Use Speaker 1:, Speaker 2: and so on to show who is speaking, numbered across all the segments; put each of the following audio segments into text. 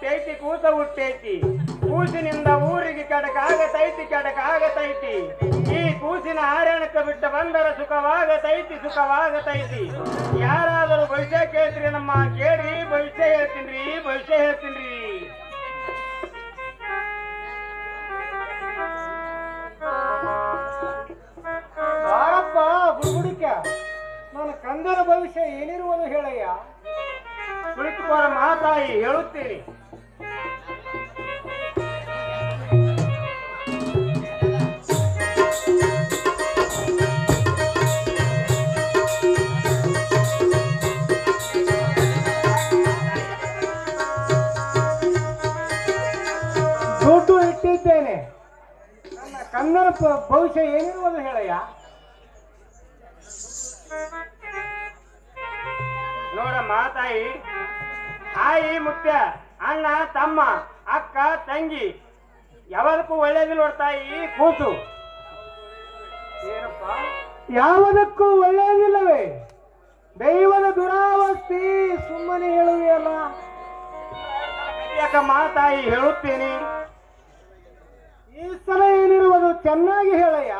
Speaker 1: ಹುಟ್ಟೈತಿ ಕೂಸ ಹುಟ್ಟೈತಿ ಕೂಸಿನಿಂದ ಊರಿಗೆ ಕೆಡಕಾಗತೈತಿ ಕೆಡಕಾಗತೈತಿ ಈ ಕೂಸಿನ ಆರಣಕ್ಕೆ ಬಿಟ್ಟು ಬಂದರ ಸುಖವಾಗತೈತಿ ಸುಖವಾಗತೈತಿ ಯಾರಾದರೂ ಭವಿಷ್ಯ ಕೇಳ್ತೀರಿ ನಮ್ಮ ಕೇಳ್ರಿ ಭವಿಷ್ಯ ಹೇಳ್ತೀನ್ರಿ ಭವಿಷ್ಯ ಹೇಳ್ತೀನ್ರಿ
Speaker 2: ಬಾರಪ್ಪ ಬುಡುಬುಡಿಕ ನನ್ನ ಕಂದನ ಭವಿಷ್ಯ ಏನಿರುವುದು ಹೇಳಯ್ಯ
Speaker 1: ಕುಳಿತುಕೋರ ಮಾತಾಯಿ ಹೇಳುತ್ತೀರಿ
Speaker 2: ದುಡ್ಡು ಇಟ್ಟಿದ್ದೇನೆ ನನ್ನ ಕನ್ನಡ ಪ- ಭವಿಷ್ಯ ಏನಿರುವುದು ಹೇಳಯ್ಯ
Speaker 1: ನೋಡ ಮಾತಾಯಿ ಆಯಿ ಮುತ್ಯ ಅಣ್ಣ ತಮ್ಮ ಅಕ್ಕ ತಂಗಿ ಯಾವದಕ್ಕೂ ಒಳ್ಳೇದಿಲ್ಲ ನೋಡ್ತಾಯಿ ಕೂಸು ಏನಪ್ಪ
Speaker 2: ಯಾವುದಕ್ಕೂ ಒಳ್ಳೆಯದಿಲ್ಲವೇ ದೈವದ ದುರಾವಸ್ಥೆ ಸುಮ್ಮನೆ ಹೇಳುವೆಯಲ್ಲ
Speaker 1: ಯಾಕ ಮಾತಾಯಿ ಹೇಳುತ್ತೇನೆ
Speaker 2: ಈ ಸಲ ಏನಿರುವುದು ಚೆನ್ನಾಗಿ ಹೇಳಯ್ಯ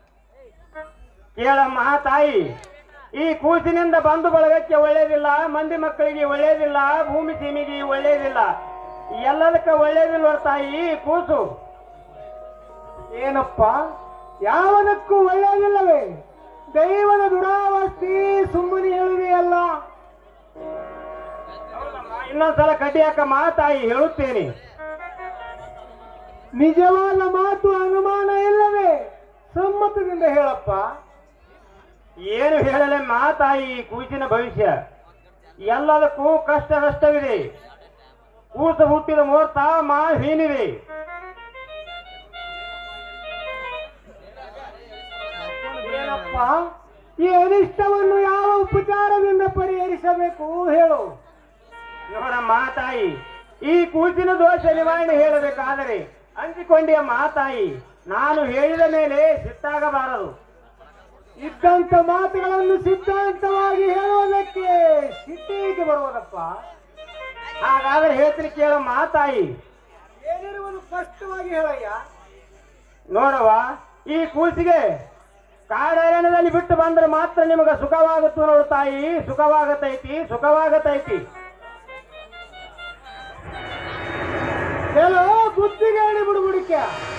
Speaker 1: ಕೇಳ ಮಾತಾಯಿ ಈ ಕೂಸಿನಿಂದ ಬಂಧು ಬಳಗಕ್ಕೆ ಒಳ್ಳೇದಿಲ್ಲ ಮಂದಿ ಮಕ್ಕಳಿಗೆ ಒಳ್ಳೇದಿಲ್ಲ ಭೂಮಿ ಸೀಮೆಗೆ ಒಳ್ಳೇದಿಲ್ಲ ಎಲ್ಲದಕ್ಕ ಒಳ್ಳೇದಿಲ್ಲ ನೋಡ್ತಾಯಿ ಕೂಸು
Speaker 2: ಏನಪ್ಪ ಯಾವುದಕ್ಕೂ ಒಳ್ಳೆಯದಿಲ್ಲವೇ ದೈವದ ದುರಾವಸ್ಥೆ ಸುಮ್ಮನೆ ಹೇಳುವೆಯಲ್ಲ
Speaker 1: ಇನ್ನೊಂದ್ಸಲ ಕಡ್ಡಿ ಹಾಕ ಮಾತಾಯಿ ಹೇಳುತ್ತೇನೆ
Speaker 2: ನಿಜವಾದ ಮಾತು ಅನುಮಾನ ಇಲ್ಲವೇ ಸಮ್ಮತದಿಂದ ಹೇಳಪ್ಪ
Speaker 1: ಏನು ಹೇಳಲೆ ಮಾತಾಯಿ ಈ ಕೂಸಿನ ಭವಿಷ್ಯ ಎಲ್ಲದಕ್ಕೂ ಕಷ್ಟ ನಷ್ಟವಿದೆ ಕೂಸು ಹುಟ್ಟಿದ ಮುಹೂರ್ತ ಮಾ ಹೀನಿದೆ
Speaker 2: ಏನಪ್ಪ ಈ ಅನಿಷ್ಟವನ್ನು ಯಾವ ಉಪಚಾರದಿಂದ ಪರಿಹರಿಸಬೇಕು ಹೇಳು
Speaker 1: ನೋಡ ಮಾತಾಯಿ ಈ ಕೂಸಿನ ದೋಷ ನಿವಾರಣೆ ಹೇಳಬೇಕಾದರೆ ಅಂಚಿಕೊಂಡಿಯ ಮಾತಾಯಿ ನಾನು ಹೇಳಿದ ಮೇಲೆ ಸಿಟ್ಟಾಗಬಾರದು
Speaker 2: ಇದ್ದಂತ ಮಾತುಗಳನ್ನು ಸಿದ್ಧಾಂತವಾಗಿ ಹೇಳುವುದಕ್ಕೆ ಸಿಟ್ಟಿಗೆ ಬರುವುದಪ್ಪ
Speaker 1: ಹಾಗಾದ್ರೆ ಹೇಳ್ತೀನಿ ಕೇಳ ಮಾತಾಯಿ
Speaker 2: ಏನಿರುವುದು ಸ್ಪಷ್ಟವಾಗಿ ಹೇಳಯ್ಯ
Speaker 1: ನೋಡವ್ವ ಈ ಕೂಸಿಗೆ ಕಾಡಾರಣ್ಯದಲ್ಲಿ ಬಿಟ್ಟು ಬಂದ್ರೆ ಮಾತ್ರ ನಿಮಗೆ ಸುಖವಾಗುತ್ತು ನೋಡು ತಾಯಿ ಸುಖವಾಗತೈತಿ ಸುಖವಾಗತೈತಿ
Speaker 2: ಹೇಳು ಬುದ್ಧಿಗಾಡಿ ಬಿಡುಬಿಡಿಕ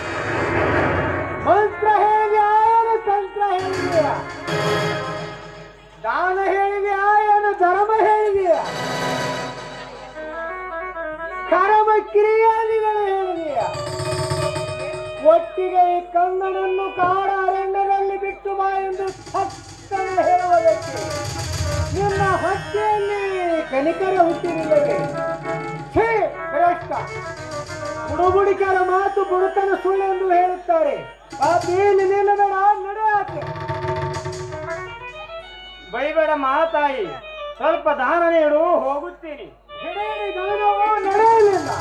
Speaker 2: ಮಂತ್ರ ಹೇಳಿದೆ ಆಯನ ತಂತ್ರ ಹೇಳಿದೆಯ ದಾನ ಹೇಳಿದೆ ಆಯನ ಧರ್ಮ ಹೇಳಿದೆಯ ಕರ್ಮ ಕ್ರಿಯಾದಿಗಳು ಹೇಳಿದೆಯ ಒಟ್ಟಿಗೆ ಈ ಕಣ್ಣನನ್ನು ಕಾಡ ಅರಣ್ಯದಲ್ಲಿ ಬಿಟ್ಟು ಬಾ ಎಂದು ತಕ್ಷಣ ಹೇಳುವುದಕ್ಕೆ ನಿನ್ನ ಹೊಟ್ಟೆಯಲ್ಲಿ ಕನಿಕರ ಹುಟ್ಟಿರಲಿಲ್ಲವೇ ಛೇ ಭ್ರಷ್ಟ ಬುಡುಬುಡಿಕರ ಮಾತು ಬುಡುಕನ ಸುಳ್ಳು ಎಂದು ಹೇಳುತ್ತಾರೆ ಪಾಪೇನು ನಿಲ್ಲಬೇಡ ನಡೆ ಆಚೆ
Speaker 1: ಬೈಬೇಡ ಮಾತಾಯಿ ಸ್ವಲ್ಪ ದಾನ ನೀಡು ಹೋಗುತ್ತೀನಿ
Speaker 2: ಹಿಡೇರಿ ದಾನವ ನಡೆಯಲಿಲ್ಲ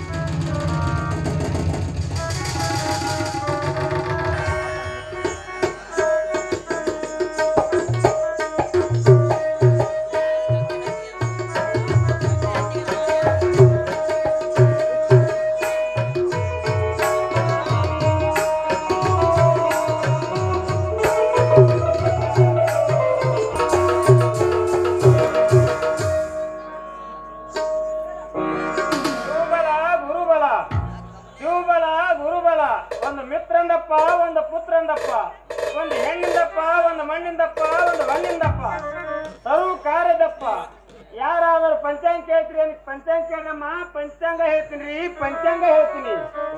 Speaker 1: ಗುರುಬಲ ಗುರುಬಲ ಶಿವಬಲ ಗುರುಬಲ ಒಂದು ಮಿತ್ರಂದಪ್ಪ ಒಂದು ಪುತ್ರಂದಪ್ಪ ಒಂದು ಹೆಣ್ಣಿಂದಪ್ಪ ಒಂದು ಮಣ್ಣಿಂದಪ್ಪ ಒಂದು ಮಣ್ಣಿಂದಪ್ಪ ಸರ್ವ ಕಾರ್ಯದಪ್ಪ ಯಾರಾದರೂ ಪಂಚಾಂಗ ಕೇಳ್ತೀರಿ ಅಂತ ಪಂಚಾಂಗ ಕೇಳಮ್ಮ ಪಂಚಾಂಗ ಹೇಳ್ತೀನಿ ರೀ ಪಂಚಾಂಗ ಹೇಳ್ತೀನಿ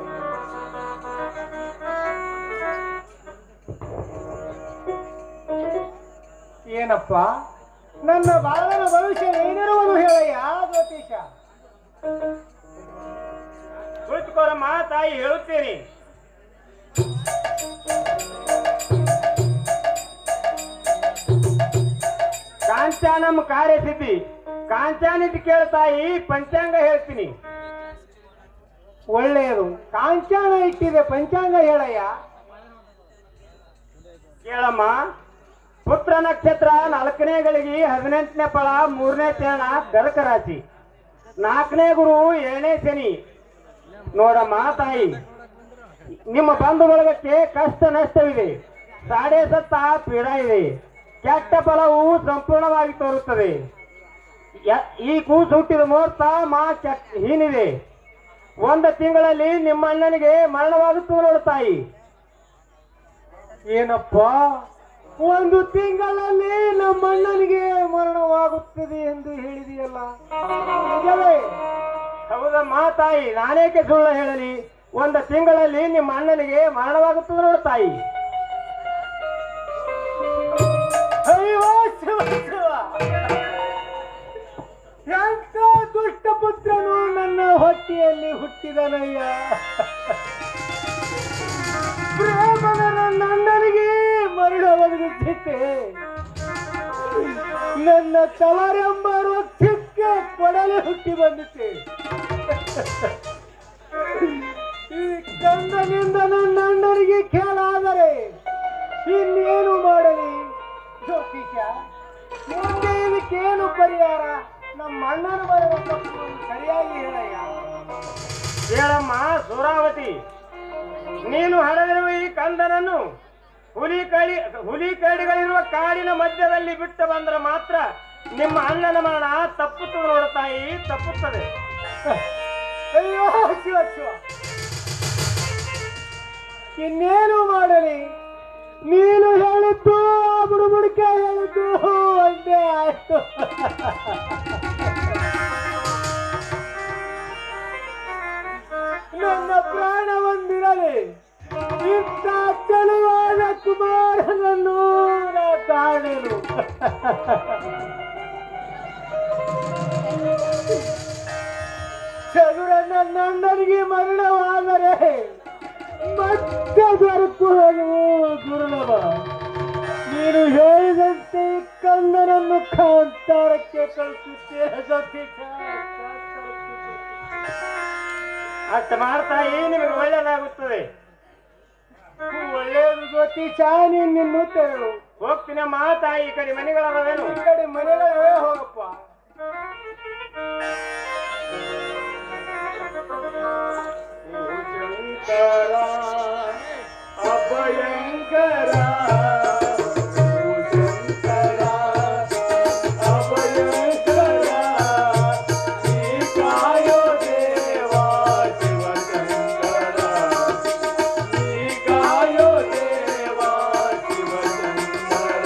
Speaker 2: ಏನಪ್ಪ ನನ್ನ ಬಾಳನ ಭವಿಷ್ಯ ಏನಿರುವುದು ಹೇಳಯ್ಯ ಜ್ಯೋತಿಷ
Speaker 1: ಕುಳಿತುಕೋರಮ್ಮ ತಾಯಿ ಹೇಳುತ್ತೀನಿ ಕಾಂಚಾನಮ್ಮ ಕಾರ್ಯಸಿದ್ಧಿ ಕಾಂಚಾನಿಟ್ ಕೇಳ್ತಾಯಿ ಪಂಚಾಂಗ ಹೇಳ್ತೀನಿ
Speaker 2: ಒಳ್ಳೆಯದು ಕಾಂಚಾಣ ಇಟ್ಟಿದೆ ಪಂಚಾಂಗ ಹೇಳಯ್ಯ
Speaker 1: ಕೇಳಮ್ಮ ಪುತ್ರ ನಕ್ಷತ್ರ ನಾಲ್ಕನೇ ಗಳಿಗೆ ಹದಿನೆಂಟನೇ ಫಲ ಮೂರನೇ ಚರಣ ಗರಕ ರಾಶಿ ನಾಲ್ಕನೇ ಗುರು ಏಳನೇ ಶನಿ ನೋಡಮ್ಮ ತಾಯಿ ನಿಮ್ಮ ಬಂಧು ಬಳಗಕ್ಕೆ ಕಷ್ಟ ನಷ್ಟವಿದೆ ಸಾಡೆ ಸತ್ತ ಪೀಡ ಇದೆ ಕೆಟ್ಟ ಫಲವು ಸಂಪೂರ್ಣವಾಗಿ ತೋರುತ್ತದೆ ಯ- ಈ ಕೂಸು ಹುಟ್ಟಿದ ಮುಹೂರ್ತ ಮಾ ಕೆಟ್ಟ ಹೀನಿದೆ ಒಂದು ತಿಂಗಳಲ್ಲಿ ನಿಮ್ಮ ಅಣ್ಣನಿಗೆ ಮರಣವಾಗುತ್ತದೆ ನೋಡು ತಾಯಿ
Speaker 2: ಏನಪ್ಪ ಒಂದು ತಿಂಗಳಲ್ಲಿ ನಮ್ಮ ಅಣ್ಣನಿಗೆ ಮರಣವಾಗುತ್ತದೆ ಎಂದು ಹೇಳಿದೆಯಲ್ಲ ನಿಜವೇ
Speaker 1: ಹೌದಮ್ಮ ತಾಯಿ ನಾನೇಕೆ ಸುಳ್ಳು ಹೇಳಲಿ ಒಂದು ತಿಂಗಳಲ್ಲಿ ನಿಮ್ಮ ಅಣ್ಣನಿಗೆ ಮರಣವಾಗುತ್ತದೆ ನೋಡು ತಾಯಿ
Speaker 2: ಅಯ್ಯೋ ಶಿವ ಶಿವ ಎಂತ ದುಷ್ಟ ಪುತ್ರನು ನನ್ನ ಹೊಟ್ಟೆಯಲ್ಲಿ ಹುಟ್ಟಿದನಯ್ಯ ಪ್ರೇಮದ ನನ್ನ ಅಣ್ಣನಿಗೆ ಮರಣ ಒದಗಿಸಿದ್ದೆ ನನ್ನ ತವರೆಂಬ ರೊಕ್ಕಕ್ಕೆ ಕೊಡಲೆ ಹುಟ್ಟಿ ಬಂದಿತ್ತೆ ಈ ಕಂದನಿಂದ ನನ್ನ ಅಣ್ಣನಿಗೆ ಕೇಳಾದರೆ ಇನ್ನೇನು ಮಾಡಲಿ ಜ್ಯೋತಿಷ ಮುಂದೆ ಇದಕ್ಕೇನು ಪರಿಹಾರ ನಮ್ಮ ಅಣ್ಣನ ಬರುವ ತಪ್ಪು ಸರಿಯಾಗಿ ಹೇಳಯ್ಯ
Speaker 1: ಹೇಳಮ್ಮ ಸೂರಾವತಿ ನೀನು ಹಡದಿರುವ ಈ ಕಂದನನ್ನು ಹುಲಿ ಕಳಿ ಹುಲಿ ಕರಡಿಗಳಿರುವ ಕಾಡಿನ ಮಧ್ಯದಲ್ಲಿ ಬಿಟ್ಟು ಬಂದ್ರೆ ಮಾತ್ರ ನಿಮ್ಮ ಅಣ್ಣನ ಮರಣ ತಪ್ಪುತ್ತದೆ ನೋಡು ತಾಯಿ ತಪ್ಪುತ್ತದೆ
Speaker 2: ಅಯ್ಯೋ ಶಿವ ಶಿವ ಇನ್ನೇನು ಮಾಡಲಿ ನೀನು ಹೇಳಿದ್ದು ಆ ಬುಡುಬುಡಿಕೆ ಹೇಳಿದ್ದು ಒಂದೇ ಆಯ್ತು ನನ್ನ ಪ್ರಾಣ ಒಂದಿರಲಿ ಇಂಥ ಚೆಲುವಾದ ಕುಮಾರನನ್ನು ನಾ ಕಾಣೆನು ಚದುರ ನನ್ನ ಅಣ್ಣನಿಗೆ ಮರಣವಾದರೆ ಮತ್ತೆ ದೊರಕುವುದು ದುರ್ಲಭ ನೀನು ಹೇಳಿದಂತೆ ಈ ಕಂದನನ್ನು ಕಾಂತಾರಕ್ಕೆ ಕಳಿಸುತ್ತೇ ಸತೀಶ
Speaker 1: ಅಷ್ಟು ಮಾಡ್ತಾಯಿ ನಿಮಗೆ ಒಳ್ಳೆಯದಾಗುತ್ತದೆ
Speaker 2: ಒಳ್ಳೆಯದು ಜ್ಯೋತಿಷ ನೀನು ತೆರಳು
Speaker 1: ಹೋಗ್ತೀನಮ್ಮ ತಾಯಿ ಈ ಕಡೆ ಮನೆಗಳವೇನು
Speaker 2: ಈ ಕಡೆ ಮನೆಗಳೇ ಹೋಗಪ್ಪ ಶಂಕರ ಅಭಯಂಕರ ಶಂಕರ ಅಭಯಂಕರ ಈ ಕಾಯೋ ದೇವಾ ಶಿವಶಂಕರ ಈ ಕಾಯೋ ದೇವಾ ಶಿವಶಂಕರ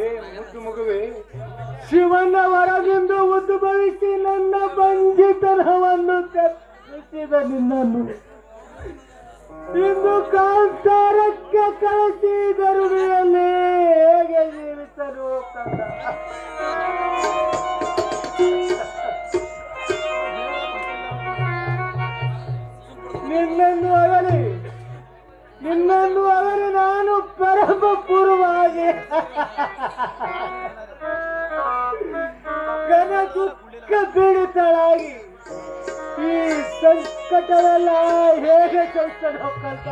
Speaker 2: ಹೇ ಮುದ್ದು ಮಗುವೆ
Speaker 3: ಶಿವನ ವರದಿಂದ ಉದ್ಭವಿಸಿ ನನ್ನ ಬಂಜಿತನವನ್ನು ಕತ್ತಿಸಿದ ನಿನ್ನನ್ನು ಇಂದು ಕಾಂತಾರಕ್ಕೆ ಕಳಿಸಿ ಗರುಡಿಯಲ್ಲಿ ಹೇಗೆ ಜೀವಿಸಲು ಕಂದ ನಿನ್ನನ್ನು ಅಗಲಿ ನಿನ್ನನ್ನು ಅಗಲಿ ನಾನು ಪರಮ ಪೂರ್ವವಾಗಿ ಘನ ದುಃಖ ಪೀಡಿತಳಾಗಿ ಈ ಸಂಕಟವೆಲ್ಲ ಹೇಗೆ ಕಳ್ಕೊಂಡು ಹೋಗ್ಕಂತ